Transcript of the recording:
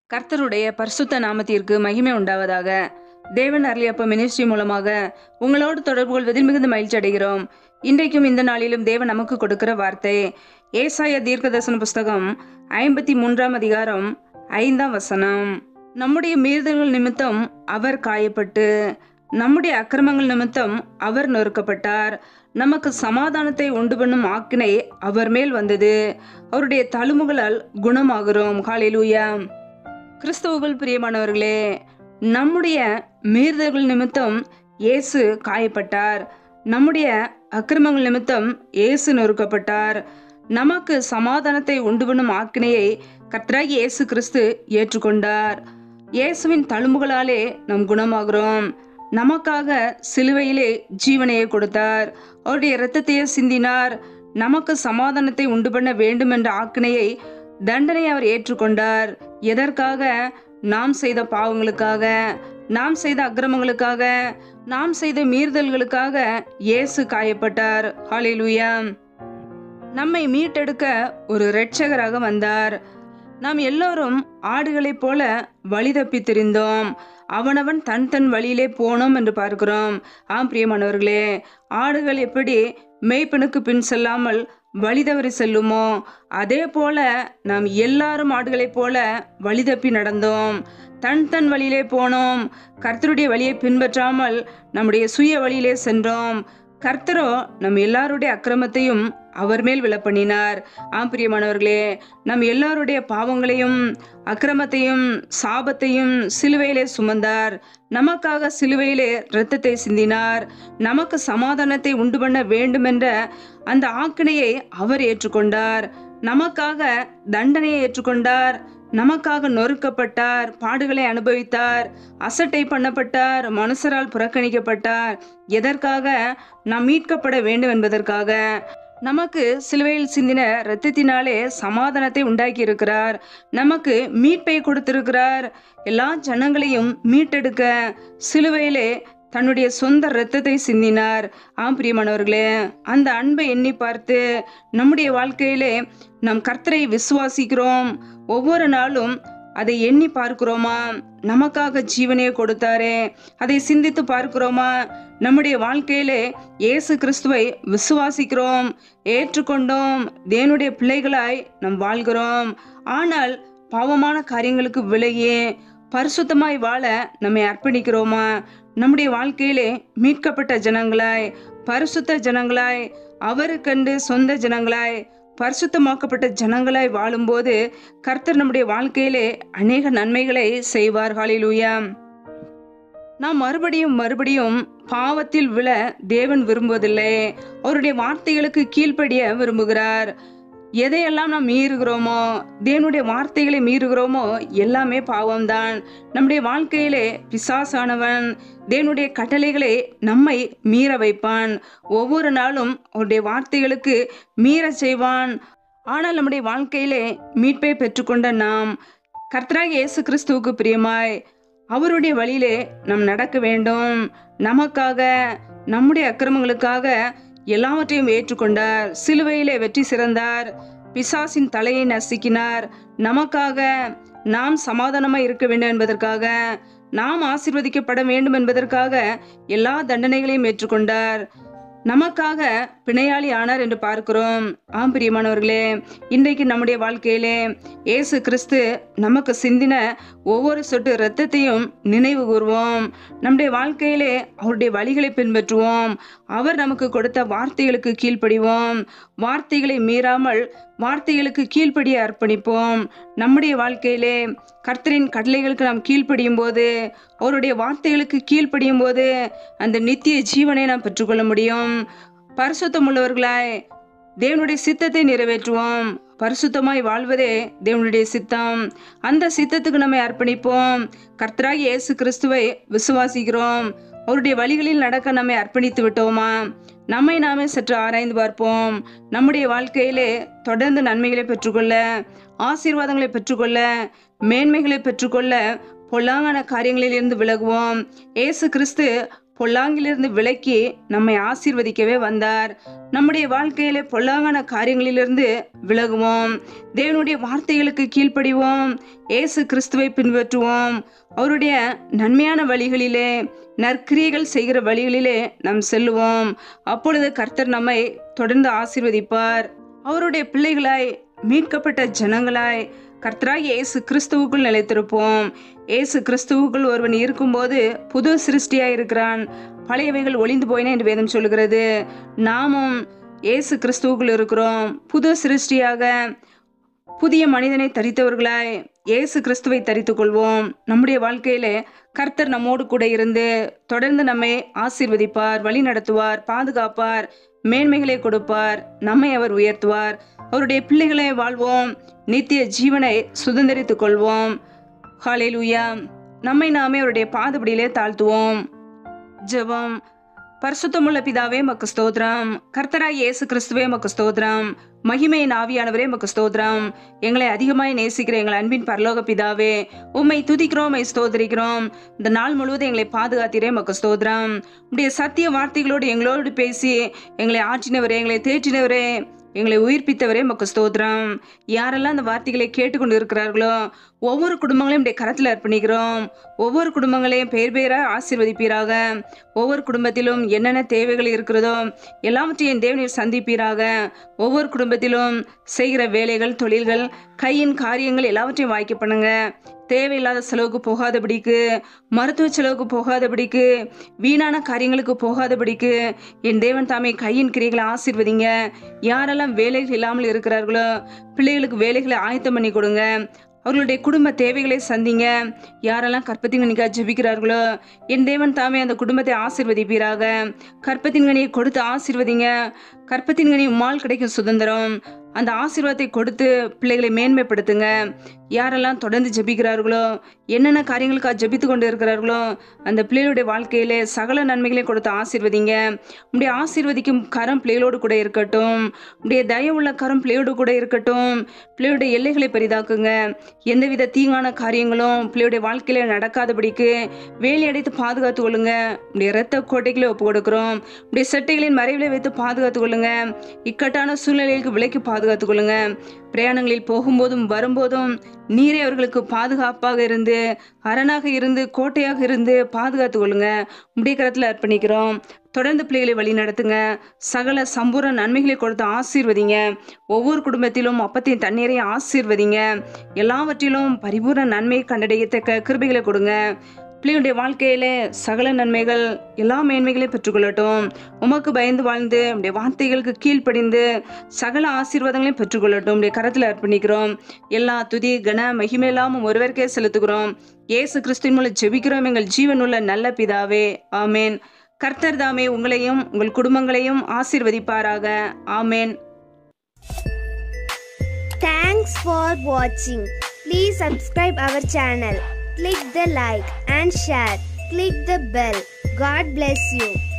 கர்த்தருடைய பரிசுத்த நாமத்திற்கு மகிமை உண்டாவதாக தேவன் அருளியப்ப மினிஸ்ட்ரி மூலமாக உங்களோடு தொடர்பு கொள்வதில் மிகுந்த மகிழ்ச்சி அடைகிறோம் இன்றைக்கும் இந்த நாளிலும் தேவன் நமக்கு கொடுக்கிற வார்த்தை ஏசாய தீர்க்கதர்சன புஸ்தகம் ஐம்பத்தி மூன்றாம் அதிகாரம் ஐந்தாம் வசனம் நம்முடைய மீறுதல்கள் நிமித்தம் அவர் காயப்பட்டு நம்முடைய அக்கிரமங்கள் நிமித்தம் அவர் நொறுக்கப்பட்டார் நமக்கு சமாதானத்தை உண்டு பண்ணும் ஆக்கினை அவர் மேல் வந்தது அவருடைய தழும்புகளால் குணமாகிறோம் ஹalleluya கிறிஸ்தவுகள் பிரியமானவர்களே நம்முடைய மீறுதல்கள் நிமித்தம் இயேசு காயப்பட்டார் நம்முடைய அக்கிரமங்கள் நிமித்தம் இயேசு நொறுக்கப்பட்டார் நமக்கு சமாதானத்தை உண்டு பண்ணும் ஆக்கினையை கர்த்தராகி இயேசு கிறிஸ்து ஏற்றுக்கொண்டார் இயேசுவின் தழும்புகளாலே நாம் குணமாகிறோம் நமக்காக சிலுவையிலே ஜீவனையை கொடுத்தார் அவருடைய இரத்தத்தையே சிந்தினார் நமக்கு சமாதானத்தை உண்டு பண்ண வேண்டும் என்ற ஆக்கினையை தண்டனை அவர் ஏற்றுக்கொண்டார் எதற்காக நாம் செய்த பாவங்களுக்காக நாம் செய்த அக்கிரமங்களுக்காக நாம் செய்த மீறுதல்களுக்காக இயேசு காயப்பட்டார் ஹalleluya நம்மை மீட்டெடுக்க ஒரு இரட்சகராக வந்தார் நாம் எல்லோரும் ஆடுகளைப் போல வழி தப்பி திரிந்தோம் அவனவன் தன் தன் வழியிலே போனோம் என்று பார்க்கிறோம் ஆம் பிரியமானவர்களே ஆடுகள் எப்படி மேய்ப்பனுக்கு பின் செல்லாமல் வழி தவறி செல்லுமோ அதே போல நாம் எல்லாரும் ஆடுகளைப் போல வழி தப்பி நடந்தோம் தன் தன் வழியிலே போனோம் கர்த்தருடைய வழியை பின்பற்றாமல் நம்முடைய சுய வழியிலே சென்றோம் கர்த்தரோ நம் எல்லாருடைய அக்கிரமத்தையும் அவர் மேல் விழப்பண்ணினார் ஆம் பிரியமானவர்களே நம் எல்லாருடைய பாவங்களையும் அக்கிரமத்தையும் சாபத்தையும் சிலுவையிலே சுமந்தார் நமக்காக சிலுவையிலே இரத்தத்தை சிந்தினார் நமக்கு சமாதானத்தை உண்டு பண்ண வேண்டுமென்ற அந்த ஆக்கினையை அவர் ஏற்றுக்கொண்டார் நமக்காக தண்டனையை ஏற்றுக்கொண்டார் நமக்காக நொறுக்கப்பட்டார் பாடுகளை அனுபவித்தார் அசட்டை பண்ணப்பட்டார் மனுஷரால் புறக்கணிக்கப்பட்டார் எதற்காக நாம் மீட்கப்பட வேண்டும் என்பதற்காக நமக்கு சிலுவையில் சிந்தின இரத்தத்தினாலே சமாதானத்தை உண்டாக்கி இருக்கிறார் நமக்கு மீட்பை கொடுத்திருக்கிறார் எல்லா ஜனங்களையும் மீட்டெடுக்க சிலுவையிலே தன்னுடைய சொந்த இரத்தத்தை சிந்தினார் ஆம் பிரியமானவர்களே அந்த அன்பை எண்ணி பார்த்து நம்முடைய வாழ்க்கையிலே நம் கர்த்தரை விசுவாசிக்கிறோம் ஒவ்வொரு நாளும் அதை எண்ணி பார்க்கிறோமா நமக்காக ஜீவனையை கொடுத்தாரே அதை சிந்தித்து பார்க்கிறோமா நம்முடைய வாழ்க்கையிலே இயேசு கிறிஸ்துவை விசுவாசிக்கிறோம் ஏற்றுக்கொண்டோம் தேவனுடைய பிள்ளைகளாய் நாம் வாழ்கிறோம் ஆனால் பாவமான காரியங்களுக்கு விலகி பரிசுத்தமாய் வாழ நம்மை அர்ப்பணிக்கிறோமா நம்முடைய வாழ்க்கையிலே மீட்கப்பட்ட ஜனங்களாய் பரிசுத்த ஜனங்களாய் அவருக்கண்டு சொந்த ஜனங்களாய் பரிசுத்தமாக்கப்பட்ட ஜனங்களாய் வாழும்போது கர்த்தர் நம்முடைய வாழ்க்கையிலே அநேக நன்மைகளை செய்வார் ஹalleluya நாம் மறுபடியும் மறுபடியும் பாவத்தில் விழ தேவன் விரும்புவதில்லை அவருடைய வார்த்தைகளுக்கு கீழ்ப்படிய விரும்புகிறார் எதையெல்லாம் நாம் மீறுகிறோமோ தேவனுடைய வார்த்தைகளை மீறுகிறோமோ எல்லாமே பாவம்தான் நம்முடைய வாழ்க்கையிலே பிசாசானவன் தேவனுடைய கட்டளைகளை நம்மை மீற வைப்பான் ஒவ்வொரு நாளும் அவருடைய வார்த்தைகளுக்கு மீற செய்வான் ஆனால் நம்முடைய வாழ்க்கையிலே மீட்பை பெற்றுக்கொண்ட நாம் கர்த்தராக இயேசு கிறிஸ்துவுக்கு பிரியமாய் அவருடைய வழியிலே நாம் நடக்க வேண்டும் நமக்காக நம்முடைய அக்கிரமங்களுக்காக எல்லாவற்றையும் ஏற்றுக்கொண்டார் சிலுவையிலே வெற்றி சிறந்தார் பிசாசின் தலையை நசுக்கினார் நமக்காக நாம் சமாதானமாய் இருக்க வேண்டும் என்பதற்காக நாம் ஆசீர்வதிக்கப்பட வேண்டும் என்பதற்காக எல்லா தண்டனைகளையும் ஏற்றுக்கொண்டார் நமக்காக பிணையாளி ஆனார் என்று பார்க்கிறோம் ஆம் பிரியமானவர்களே இன்றைக்கு நம்முடைய வாழ்க்கையிலே இயேசு கிறிஸ்து நமக்கு சிந்தின ஒவ்வொரு சொட்டு இரத்தத்தையும் நினைவு கூர்வோம் நம்முடைய வாழ்க்கையிலே அவருடைய வழிகளை பின்பற்றுவோம் அவர் நமக்கு கொடுத்த வார்த்தைகளுக்கு கீழ்ப்படிவோம் வார்த்தைகளை மீறாமல் வார்த்தைகளுக்கு கீழ்ப்படிய அர்ப்பணிப்போம் நம்முடைய வாழ்க்கையிலே கர்த்தரின் கட்டளைகளுக்கு நாம் கீழ்ப்படியும் போது அவருடைய வார்த்தைகளுக்கு கீழ்ப்படியும் போது அந்த நித்திய ஜீவனை நாம் பெற்றுக்கொள்ள முடியும் பரிசுத்தம் உள்ளவர்களாய் தேவனுடைய சித்தத்தை நிறைவேற்றுவோம் பரிசுத்தமாய் வாழ்வதே தேவனுடைய சித்தம் அந்த சித்தத்துக்கு நம்மை அர்ப்பணிப்போம் கர்த்தராகி இயேசு கிறிஸ்துவை விசுவாசிக்கிறோம் அவருடைய வழிகளில் நடக்க நம்மை அர்ப்பணித்து விட்டோமா நம்மை நாமே சற்று ஆராய்ந்து பார்ப்போம் நம்முடைய வாழ்க்கையிலே தொடர்ந்து நன்மைகளை பெற்றுக்கொள்ள ஆசீர்வாதங்களை பெற்றுக்கொள்ள மேன்மைகளை பெற்றுக்கொள்ள பொல்லாங்கான காரியங்களிலிருந்து விலகுவோம் இயேசு கிறிஸ்து பொல்லாங்கிலிருந்து விலக்கி நம்மை ஆசீர்வதிக்கவே வந்தார் நம்முடைய வாழ்க்கையிலே பொல்லாங்கான காரியங்களிலிருந்து விலகுவோம் தேவனுடைய வார்த்தைகளுக்கு கீழ்ப்படிவோம் இயேசு கிறிஸ்துவை பின்பற்றுவோம் அவருடைய நன்மையான வழிகளிலே நற்கிரியைகள் செய்கிற வழிகளிலே நாம் செல்லுவோம் அப்பொழுது கர்த்தர் நம்மை தொடர்ந்து ஆசீர்வதிப்பார் அவருடைய பிள்ளைகளாய் மீட்கப்பட்ட ஜனங்களாய் கர்த்தராய் இயேசு கிறிஸ்துவுக்குள் நிலைத்திருப்போம் இயேசு கிறிஸ்துவுக்குள் ஒருவன் இருக்கும்போது புது சிருஷ்டியாய் இருக்கிறான் பழையவைகள் ஒளிந்து போயின என்று வேதம் சொல்லுகிறது நாமும் இயேசு கிறிஸ்துவுக்குள் இருக்கிறோம் புது சிருஷ்டியாக புதிய மனிதனை தரித்தவர்களாய் இயேசு கிறிஸ்துவை தரித்துக் கொள்வோம் நம்முடைய வாழ்க்கையிலே கர்த்தர் நம்மோடு கூட இருந்து தொடர்ந்து நம்மை ஆசீர்வதிப்பார் வழி நடத்துவார் பாதுகாப்பார் மேன்மைகளை கொடுப்பார் நம்மை அவர் உயர்த்துவார் அவருடைய பிள்ளைகளை வாழ்வோம் நித்திய ஜீவனை சுதந்திரித்துக் கொள்வோம் ஹalleluya நம்மை நாமே அவருடைய பாதபடியிலே தாழ்த்துவோம் ஜெபம் பரிசுத்தமுள்ள பிதாவே மக்கு ஸ்தோத்திரம் கர்த்தராய் இயேசு கிறிஸ்துவே மக்கு ஸ்தோத்திரம் மகிமையின் ஆவியானவரே மக்கு ஸ்தோத்திரம் எங்களை அதிகமாய் நேசிக்கிற எங்கள் அன்பின் பரலோக பிதாவே உம்மை துதிக்கிறோம் உம்மை ஸ்தோத்திரிக்கிறோம் இந்த நாள் முழுவதும் எங்களை பாதுகாத்திரே மக்கு ஸ்தோத்திரம் உடைய சத்திய வார்த்தைகளோடு எங்களோடு பேசி எங்களை ஆற்றினவரே எங்களை தேற்றினவரே எங்களை உயிர்ப்பித்தவரே மக்கு ஸ்தோத்திரம் யாரெல்லாம் அந்த வார்த்தைகளை கேட்டுக்கொண்டு இருக்கிறார்களோ ஒவ்வொரு குடும்பங்களையும் உடைய கரத்தில் அர்ப்பணிக்கிறோம் ஒவ்வொரு குடும்பங்களையும் பேர் பேராக ஆசீர்வதிப்பீராக ஒவ்வொரு குடும்பத்திலும் என்னென்ன தேவைகள் இருக்கிறதோ எல்லாவற்றையும் என் தேவனில் சந்திப்பீராக ஒவ்வொரு குடும்பத்திலும் செய்கிற வேலைகள் தொழில்கள் கையின் காரியங்கள் எல்லாவற்றையும் வாய்க்க பண்ணுங்க தேவையில்லாத செலவுக்கு போகாதபடிக்கு மருத்துவ செலவுக்கு போகாதபடிக்கு வீணான காரியங்களுக்கு போகாதபடிக்கு என் தேவன் தாமே கையின் கிரிகளை ஆசீர்வதிங்க யாரெல்லாம் வேலைகள் இல்லாமல் இருக்கிறார்களோ பிள்ளைகளுக்கு வேலைகளை ஆயத்தம் பண்ணி கொடுங்க அவர்களுடைய குடும்ப தேவைகளை சந்திங்க யாரெல்லாம் கற்பத்தின் கனிக்காக ஜெபிக்கிறார்களோ என் தேவன் தாமே அந்த குடும்பத்தை ஆசீர்வதிப்பீராக கற்பத்தின் கனியை கொடுத்து ஆசீர்வதிங்க கற்பத்தின் கனி உம்மால் கிடைக்கும் சுதந்திரம் அந்த ஆசீர்வாதத்தை கொடுத்து பிள்ளைகளை மேன்மைப்படுத்துங்க யாரெல்லாம் தொடர்ந்து ஜெபிக்கிறார்களோ என்னென்ன காரியங்களுக்காக ஜெபித்து கொண்டு இருக்கிறார்களோ அந்த பிள்ளைகளுடைய வாழ்க்கையிலே சகல நன்மைகளையும் கொடுத்து ஆசீர்வதிங்க உடைய ஆசீர்வதிக்கும் கரம் பிள்ளைகளோடு கூட இருக்கட்டும் உடைய தயவுள்ள கரம் பிள்ளையோடு கூட இருக்கட்டும் பிள்ளையுடைய எல்லைகளை பெரிதாக்குங்க எந்தவித தீங்கான காரியங்களும் பிள்ளையுடைய வாழ்க்கையில நடக்காதபடிக்கு வேலி அடைத்து பாதுகாத்து கொள்ளுங்க உடைய இரத்த கோட்டைகளை ஒப்பு கொடுக்கிறோம் உடைய செட்டைகளின் மறைவிலை வைத்து பாதுகாத்து கொள்ளுங்க இக்கட்டான சூழ்நிலைகளுக்கு விலைக்கு பாதுகாத்து கொள்ளுங்க பிரயாணங்களில் போகும்போதும் வரும்போதும் நீரே அவர்களுக்கு பாதுகாப்பாக இருந்து அரணாக இருந்து கோட்டையாக இருந்து பாதுகாத்து கொள்ளுங்க உடைய கரத்தில் அர்ப்பணிக்கிறோம் தொடர்ந்து பிள்ளைகளை வழி நடத்துங்க சகல சம்பூர்ண நன்மைகளை கொடுத்து ஆசீர்வதிங்க ஒவ்வொரு குடும்பத்திலும் அப்பத்தையும் தண்ணீரையும் ஆசீர்வதிங்க எல்லாவற்றிலும் பரிபூர்ண நன்மை கண்டடையத்தக்க கிருபைகளை கொடுங்க பிள்ளைகளுடைய வாழ்க்கையில சகல நன்மைகள் எல்லா மேன்மைகளையும் பெற்றுக்கொள்ளட்டும் உமக்கு பயந்து வாழ்ந்து உடைய வார்த்தைகளுக்கு கீழ்ப்படிந்து சகல ஆசீர்வாதங்களையும் பெற்றுக்கொள்ளட்டும் உடைய கரத்தில் அர்ப்பணிக்கிறோம் எல்லா துதி கன மகிமையெல்லாம் ஒருவருக்கே செலுத்துகிறோம் இயேசு கிறிஸ்துவின் மூலம் ஜெபிக்கிறோம் எங்கள் ஜீவனுள்ள நல்ல பிதாவே ஆமேன் கர்த்தர் தாமே உங்களையும் உங்கள் குடும்பங்களையும் ஆசீர்வதிப்பாராக ஆமேன் Thanks for watching. Please subscribe our channel. Click the like and share. Click the bell. God bless you.